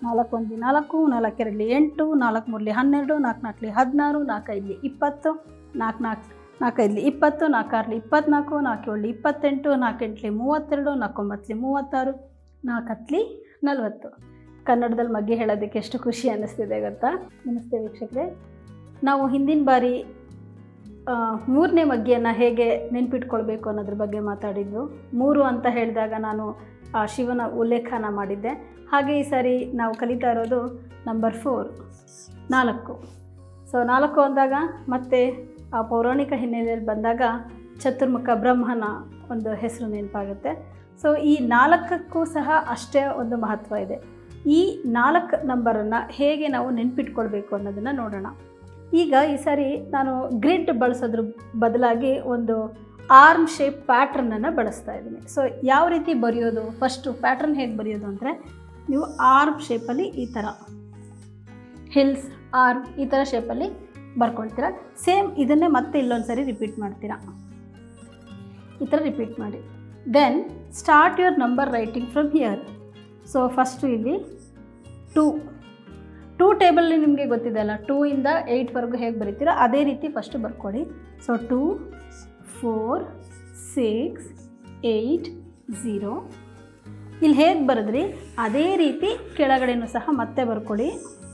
ನಾಲ್ಕು ಒಂದು ನಾಲ್ಕು ನಾಲ್ಕು ಎರಡಲಿ ಎಂಟು ನಾಲ್ಕು ಮೂರಲಿ ಹನ್ನೆರಡು ನಾಲ್ಕು ನಾಲ್ಕಲಿ ಹದಿನಾರು ನಾಲ್ಕು ಐದಲಿ ಇಪ್ಪತ್ತು ನಾಲ್ಕು ನಾಲ್ಕು ನಾಲ್ಕು ಐದಲಿ ಇಪ್ಪತ್ತು ನಾಲ್ಕು ಆರಲಿ ಇಪ್ಪತ್ತ್ನಾಲ್ಕು ನಾಲ್ಕು ಏಳಲಿ ಇಪ್ಪತ್ತೆಂಟು ನಾಲ್ಕು ಎಂಟಲಿ ಮೂವತ್ತೆರಡು ನಾಲ್ಕು ಒಂಬತ್ತಲಿ ಮೂವತ್ತಾರು ನಾಲ್ಕು ಹತ್ತಲಿ ನಲವತ್ತು ಕನ್ನಡದಲ್ಲಿ ಮಗ್ಗೆ ಹೇಳೋದಕ್ಕೆ ಎಷ್ಟು ಖುಷಿ ಅನ್ನಿಸ್ತಿದೆ ಗೊತ್ತಾ ನಮಸ್ತೆ ವೀಕ್ಷಕರೇ ನಾವು ಹಿಂದಿನ ಬಾರಿ ಆ, ಮೂರನೇ ಮಗ್ಗಿಯನ್ನು ಹೇಗೆ ನೆನ್ಪಿಟ್ಕೊಳ್ಬೇಕು ಅನ್ನೋದ್ರ ಬಗ್ಗೆ ಮಾತಾಡಿದ್ದು ಮೂರು ಅಂತ ಹೇಳಿದಾಗ ನಾನು ಆ ಶಿವನ ಉಲ್ಲೇಖನ ಮಾಡಿದ್ದೆ ಹಾಗೆ ಈ ಸಾರಿ ನಾವು ಕಲಿತಾ ಇರೋದು ನಂಬರ್ ಫೋರ್ ನಾಲ್ಕು ಸೊ ನಾಲ್ಕು ಅಂದಾಗ ಮತ್ತೆ ಆ ಪೌರಾಣಿಕ ಹಿನ್ನೆಲೆಯಲ್ಲಿ ಬಂದಾಗ ಚತುರ್ಮುಖ ಬ್ರಹ್ಮನ ಒಂದು ಹೆಸರು ನೆನಪಾಗುತ್ತೆ ಸೊ ಈ ನಾಲ್ಕಕ್ಕೂ ಸಹ ಅಷ್ಟೇ ಒಂದು ಮಹತ್ವ ಇದೆ ಈ ನಾಲ್ಕು ನಂಬರನ್ನು ಹೇಗೆ ನಾವು ನೆನ್ಪಿಟ್ಕೊಳ್ಬೇಕು ಅನ್ನೋದನ್ನು ನೋಡೋಣ ಈಗ ಈ ಸಾರಿ ನಾನು ಗ್ರಿಡ್ ಬಳಸೋದ್ರ ಬದಲಾಗಿ ಒಂದು ಆರ್ಮ್ ಶೇಪ್ ಪ್ಯಾಟ್ರನನ್ನು ಬಳಸ್ತಾ ಇದ್ದೀನಿ ಸೊ ಯಾವ ರೀತಿ ಬರೆಯೋದು ಫಸ್ಟು ಪ್ಯಾಟ್ರನ್ ಹೇಗೆ ಬರೆಯೋದು ಅಂದರೆ ನೀವು ಆರ್ಮ್ ಶೇಪಲ್ಲಿ ಈ ಥರ ಹಿಲ್ಸ್ ಆರ್ಮ್ ಈ ಥರ ಶೇಪಲ್ಲಿ ಬರ್ಕೊಳ್ತೀರಾ ಸೇಮ್ ಇದನ್ನೇ ಮತ್ತೆ ಇಲ್ಲೊಂದು ಸರಿ ರಿಪೀಟ್ ಮಾಡ್ತೀರಾ ಈ ಥರ ರಿಪೀಟ್ ಮಾಡಿ then start your number writing from here so first ಇಲ್ಲಿ ಟೂ ಟೂ ಟೇಬಲ್ಲಿ ನಿಮಗೆ ಗೊತ್ತಿದೆ ಅಲ್ಲ ಟೂ ಇಂದ ಏಯ್ಟ್ವರೆಗೂ ಹೇಗೆ ಬರೀತೀರೋ ಅದೇ ರೀತಿ ಫಸ್ಟು ಬರ್ಕೊಳ್ಳಿ so two four six eight zero ಇಲ್ಲಿ ಹೇಗೆ ಬರೆದ್ರಿ ಅದೇ ರೀತಿ ಕೆಳಗಡೆನೂ ಸಹ ಮತ್ತೆ ಬರ್ಕೊಳ್ಳಿ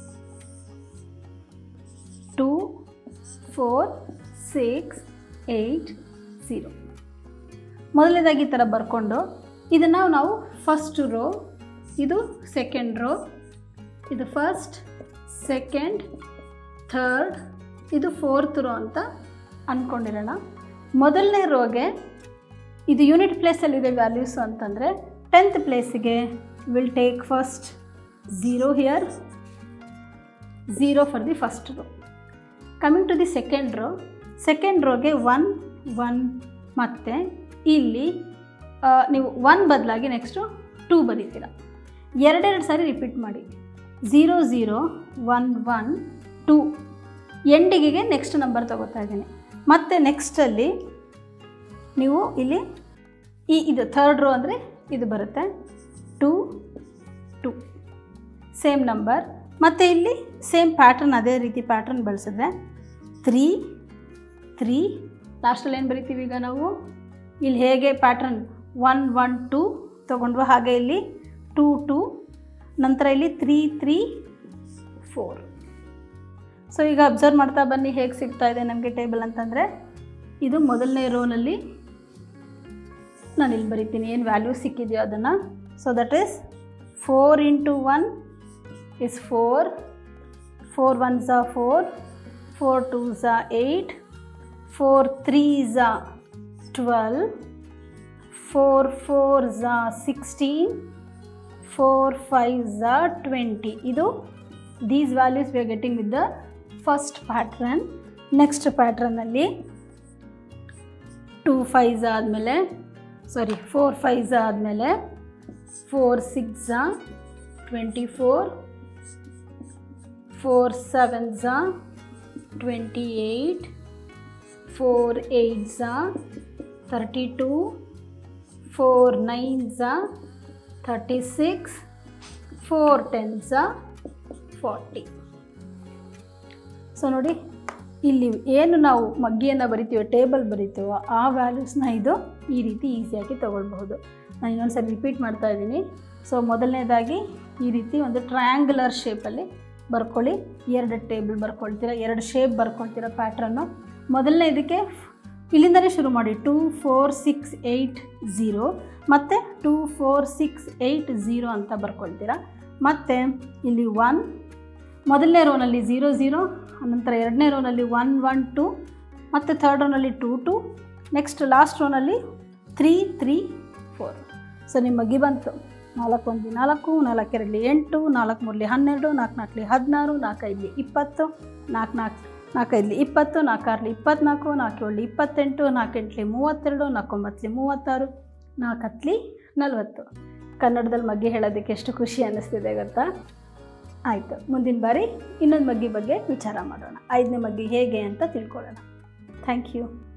two four six eight zero ಮೊದಲನೇದಾಗಿ ಈ ಥರ ಬರ್ಕೊಂಡು ಇದನ್ನು ನಾವು ಫಸ್ಟ್ ರೋ ಇದು ಸೆಕೆಂಡ್ ರೋ ಇದು ಫಸ್ಟ್ ಸೆಕೆಂಡ್ ಥರ್ಡ್ ಇದು ಫೋರ್ತ್ ರೋ ಅಂತ ಅಂದ್ಕೊಂಡಿರೋಣ ಮೊದಲನೇ ರೋಗೆ ಇದು ಯೂನಿಟ್ ಪ್ಲೇಸಲ್ಲಿದೆ ವ್ಯಾಲ್ಯೂಸು ಅಂತಂದರೆ ಟೆಂತ್ ಪ್ಲೇಸಿಗೆ will take first zero here zero for the first row coming to the second row second ರೋಗೆ one one ಮತ್ತು ಇಲ್ಲಿ ಆ, ನೀವು ಒನ್ ಬದಲಾಗಿ ನೆಕ್ಸ್ಟು ಟೂ ಬರೀತೀರ ಎರಡೆರಡು ಸಾರಿ ರಿಪೀಟ್ ಮಾಡಿ zero zero one one two ಎಂಡಿಗೆಗೆ ನೆಕ್ಸ್ಟ್ ನಂಬರ್ ತಗೋತಾ ಇದ್ದೀನಿ ಮತ್ತು ನೆಕ್ಸ್ಟಲ್ಲಿ ನೀವು ಇಲ್ಲಿ ಈ ಇದು ಥರ್ಡ್ ರೋ ಅಂದರೆ ಇದು ಬರುತ್ತೆ ಟೂ ಟೂ ಸೇಮ್ ನಂಬರ್ ಮತ್ತು ಇಲ್ಲಿ ಸೇಮ್ ಪ್ಯಾಟ್ರನ್ ಅದೇ ರೀತಿ ಪ್ಯಾಟ್ರನ್ ಬಳಸಿದ್ರೆ ತ್ರೀ ತ್ರೀ ಲಾಸ್ಟಲ್ಲಿ ಏನು ಬರಿತೀವಿ ಈಗ ನಾವು ಇಲ್ಲಿ ಹೇಗೆ ಪ್ಯಾಟ್ರನ್ ಒನ್ ಒನ್ ಟೂ ತೊಗೊಂಡ್ವು ಹಾಗೆ ಇಲ್ಲಿ ಟೂ ಟೂ ನಂತರ ಇಲ್ಲಿ ತ್ರೀ ತ್ರೀ ಫೋರ್ ಸೊ ಈಗ ಅಬ್ಸರ್ವ್ ಮಾಡ್ತಾ ಬನ್ನಿ ಹೇಗೆ ಸಿಗ್ತಾ ಇದೆ ನಮಗೆ ಟೇಬಲ್ ಅಂತಂದರೆ ಇದು ಮೊದಲನೇ ರೋನಲ್ಲಿ ನಾನು ಇಲ್ಲಿ ಬರಿತೀನಿ ಏನು ವ್ಯಾಲ್ಯೂ ಸಿಕ್ಕಿದೆಯೋ ಅದನ್ನು so that is four into one is four four one ಝಾ ಫೋರ್ ಫೋರ್ ಟೂ ಝಾ ಏಯ್ಟ್ ಫೋರ್ ತ್ರೀ ಝಾ ಟ್ವೆಲ್ ಫೋರ್ ಫೋರ್ ಝಾ ಸಿಕ್ಸ್ಟೀನ್ ಫೋರ್ ಫೈವ್ ಝಾ ಟ್ವೆಂಟಿ ಇದು these values we are getting with the first pattern next ಪ್ಯಾಟ್ರನ್ನಲ್ಲಿ two fives ಆದಮೇಲೆ sorry four fives ಆದಮೇಲೆ four six twenty four four sevens twenty eight four eights thirty two four nines thirty six four tens forty so ನೋಡಿ ಇಲ್ಲಿ ಏನು ನಾವು ಮಗ್ಗಿಯನ್ನು ಬರಿತೀವೋ table ಬರಿತೀವೋ ಆ ವ್ಯಾಲ್ಯೂಸ್ನ ಇದು ಈ ರೀತಿ ಈಸಿಯಾಗಿ ತೊಗೊಳ್ಬಹುದು ನಾನು ಇನ್ನೊಂದು ಸರಿ ರಿಪೀಟ್ ಮಾಡ್ತಾ ಇದ್ದೀನಿ ಸೊ ಮೊದಲನೇದಾಗಿ ಈ ರೀತಿ ಒಂದು ಟ್ರಯಾಂಗ್ಯುಲರ್ ಶೇಪಲ್ಲಿ ಬರ್ಕೊಳ್ಳಿ ಎರಡು ಟೇಬಲ್ ಬರ್ಕೊಳ್ತೀರ ಎರಡು ಶೇಪ್ ಬರ್ಕೊಳ್ತೀರ ಪ್ಯಾಟ್ರನ್ನು ಮೊದಲನೇ ಇದಕ್ಕೆ ಇಲ್ಲಿಂದಲೇ ಶುರು ಮಾಡಿ two four six eight zero ಮತ್ತು two four six eight zero ಅಂತ ಬರ್ಕೊಳ್ತೀರ ಮತ್ತು ಇಲ್ಲಿ ಒನ್ ಮೊದಲನೇ ರೋನಲ್ಲಿ ಝೀರೋ ಝೀರೋ ನಂತರ ಎರಡನೇ ರೋನಲ್ಲಿ ಒನ್ ಒನ್ ಟು ಮತ್ತು ಥರ್ಡ್ ರೋನಲ್ಲಿ ಟೂ ಟು ನೆಕ್ಸ್ಟ್ ಲಾಸ್ಟ್ ರೋನಲ್ಲಿ ತ್ರೀ ತ್ರೀ ಫೋರ್ ಸೊ ನಿಮ್ಮ ಮಗಿ ಬಂತು ನಾಲ್ಕು ಒಂದು ನಾಲ್ಕು ನಾಲ್ಕು ಎರಡಲಿ ಎಂಟು ನಾಲ್ಕು ಮೂರಲಿ ಹನ್ನೆರಡು ನಾಲ್ಕು ನಾಲ್ಕಲಿ ಹದಿನಾರು ನಾಲ್ಕು ಐದಲಿ ಇಪ್ಪತ್ತು ನಾಲ್ಕು ನಾಲ್ಕು ನಾಲ್ಕು ಐದಲಿ ಇಪ್ಪತ್ತು ನಾಲ್ಕು ಆರಲಿ ಇಪ್ಪತ್ತ್ನಾಲ್ಕು ನಾಲ್ಕು ಏಳಲಿ ಇಪ್ಪತ್ತೆಂಟು ನಾಲ್ಕು ಎಂಟಲಿ ಮೂವತ್ತೆರಡು ನಾಲ್ಕು ಒಂಬತ್ತಲಿ ಮೂವತ್ತಾರು ನಾಲ್ಕು ಹತ್ತಲಿ ನಲವತ್ತು ಕನ್ನಡದಲ್ಲಿ ಮಗ್ಗೆ ಹೇಳೋದಕ್ಕೆ ಎಷ್ಟು ಖುಷಿ ಅನ್ನಿಸ್ತಿದೆ ಗೊತ್ತಾ ಆಯಿತು ಮುಂದಿನ ಬಾರಿ ಇನ್ನೊಂದು ಮಗ್ಗಿ ಬಗ್ಗೆ ವಿಚಾರ ಮಾಡೋಣ ಐದನೇ ಮಗ್ಗಿ ಹೇಗೆ ಅಂತ ತಿಳ್ಕೊಳ್ಳೋಣ ಥ್ಯಾಂಕ್ ಯು